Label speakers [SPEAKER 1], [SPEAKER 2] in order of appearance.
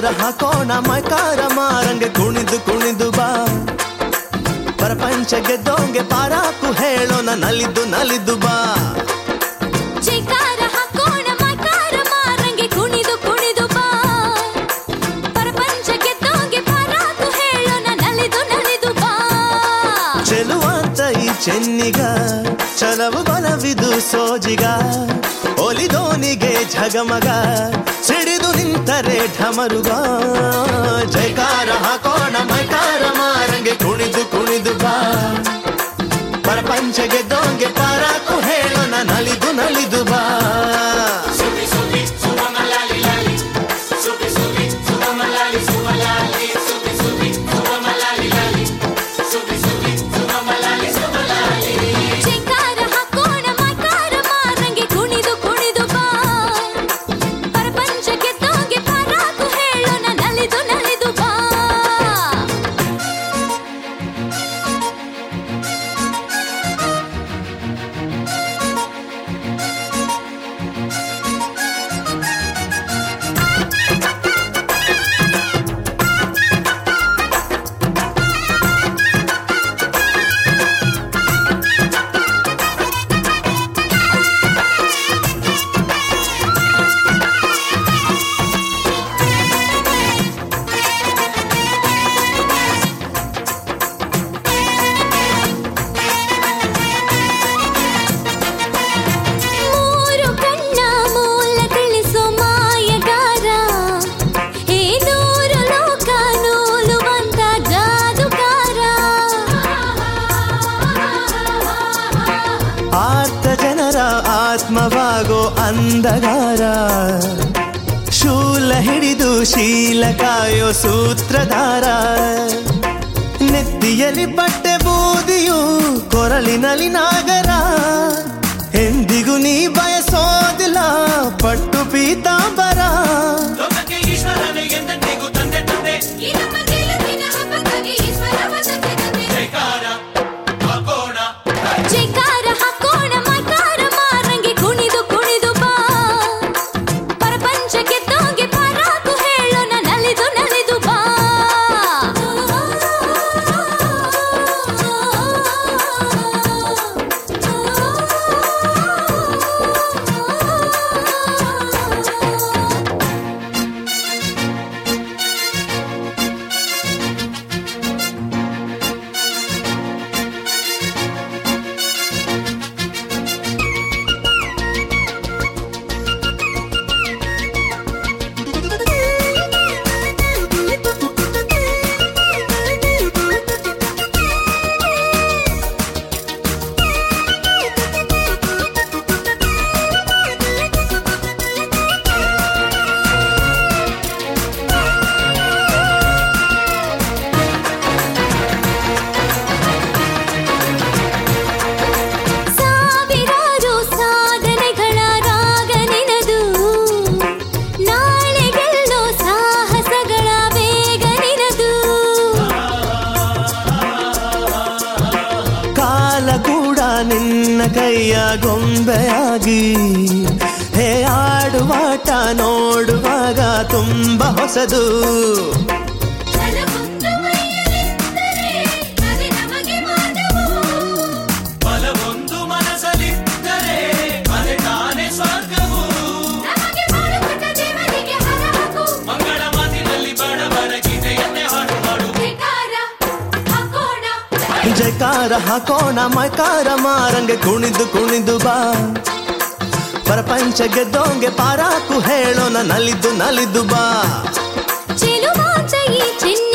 [SPEAKER 1] ಜೈಕಾರ ಹಾಕೋಣ ಮೈಕಾರ ಮಾರಂಗೆ ಕುಣಿದು ಕುಣಿದು ಬಾ ಪ್ರಪಂಚ ಗೆದ್ದೋಂಗೆ ಪಾರಾಕು ಹೇಳೋಣ ನಲಿದು ನಲಿದು ಬಾ
[SPEAKER 2] ಜೈಕಾರ ಹಾಕೋಣ ಮೈಕಾರ ಮಾರಂಗೆ ಕುಣಿದು ಕುಣಿದು ಬಾ ಪ್ರಪಂಚ ಗೆದ್ದೋಂಗೆ ಪರಾಕು ಹೇಳೋಣ ನಲಿದು ನಲಿದು ಬಾ
[SPEAKER 1] ಚೆಲುವಂತ ಈ ಚೆನ್ನಿಗ ಚಲವು ಬಲವಿದು ಸೋಜಿಗ ಒಲಿದೋನಿಗೆ ಝಗಮಗ ಸಿಡಿದು ನಿಂತರೆ ಢಮರುಗ ಜೈಕಾರ ಹಾಕೋಣ ಮೈಕಾರ ಮಾರಂಗೆ ಕುಣಿದು ಕುಣಿದು ಬಾ ಪ್ರಪಂಚ ಗೆದ್ದೋಂಗೆ ಪಾರಾಕು ಹೇಳೋಣ ನಲಿದು ನಲಿದು ಬಾ
[SPEAKER 2] ಜೈಕಾರ ಹಾಕೋಣ ಮೈಕಾರ ಮಾರಂಗೆ ಕುಣಿದು ಕುಣಿದು ಬಾ ಪ್ರಪಂಚ ಗೆದ್ದೋಂಗೆ ಪರಾಕು ಹೇಳೋಣ ನಲಿದು ನಲಿದು ಬಾ ಮೂರು ಕಣ್ಣ ಮೂಲ ತಿಳಿಸೋ ಮಾಯಗಾರ ಹೇ ನೂರು ಲೋಕ ನೂಲುವಂತ ಜಾದುಗಾರ
[SPEAKER 1] ಆರ್ತ ಜನರ ಆತ್ಮವಾಗೋ ಅಂಧಗಾರ ಶೂಲ ಹಿಡಿದು ಶೀಲ ಕಾಯೋ ಸೂತ್ರಧಾರ ನೆತ್ತಿಯಲ್ಲಿ ಬಟ್ಟೆ ಬೂದಿಯು ಕೊರಳಿನಲ್ಲಿ ನಾಗರ ಎಂದಿಗೂ ನೀ ಬಯಸೋದಿಲ್ಲ ಪಟ್ಟು ಪೀತಾಂಬರ
[SPEAKER 3] ಲೋಕಕ್ಕೆ ಈಶ್ವರನೇ ಎಂದೆಂದಿಗೂ ತಂದೆ ತಂದೆ
[SPEAKER 2] ಈ ನಮ್ಮ ಗೆಲುವಿನ ಹಬ್ಬಕ್ಕಾಗಿ ಈಶ್ವರವ ತಂದೆ ತಂದೆ
[SPEAKER 3] ಜೈಕಾರ ಹಾಕೋಣ
[SPEAKER 2] ಜೈಕಾರ ಹಾಕೋಣ ಮೈಕಾರ ಮಾರಂಗೆ ಕುಣಿದು ಕುಣಿದು ಬಾ ಪ್ರಪಂಚ ಗೆದ್ದೋಂಗೆ ಪರಾಕು ಹೇಳೋಣ ನಲಿದು ನಲಿದು ಬಾ ಸಾವಿರಾರು ಸಾಧನೆಗಳ ರಾಗ ನಿನದು ನಾಳೆ ಗೆಲ್ಲೋ ಸಾಹಸಗಳ ವೇಗ ನಿನದು
[SPEAKER 1] ಕಾಲ ಕೂಡ ನಿನ್ನ ಕೈಯ ಗೊಂಬೆಯಾಗಿ ಹೇ ಆಡುವಾಟ ನೋಡುವಾಗ ತುಂಬ ಹೊಸದು
[SPEAKER 2] ಛಲವೊಂದು ಮೈಯಲ್ಲಿದ್ದರೆ ಅದೇ ನಮಗೆ ಮಾರ್ಗವು.
[SPEAKER 3] ಬಲವೊಂದು ಮನಸ್ಸಲ್ಲಿದ್ದರೆ ಅದೇ ತಾನೇ ಸ್ವರ್ಗವು
[SPEAKER 2] ನಮಗೆ ಬಾಳುಕೊಟ್ಟ ದೇವರಿಗೆ ಹರ ಹಾಕು.
[SPEAKER 3] ಮಂಗಳ ಮಾತಿನಲ್ಲಿ ಬಡವರ ಗೀತೆಯನ್ನೇ ಹಾಡು ಹಾಡು
[SPEAKER 2] ಜೈಕಾರ ಹಾಕೋಣ.
[SPEAKER 1] ಜೈಕಾರ ಹಾಕೋಣ ಮೈಕಾರ ಮಾರಂಗೆ ಕುಣಿದು ಕುಣಿದು ಬಾ ಪ್ರಪಂಚ ಗೆದ್ದೋಂಗೆ ಪಾರಾಕು ಹೇಳೋಣ ನಲಿದು ನಲಿದು ಬಾ
[SPEAKER 2] ಚೆಲುವಾಂತ ಈ ಚಿನ್ನ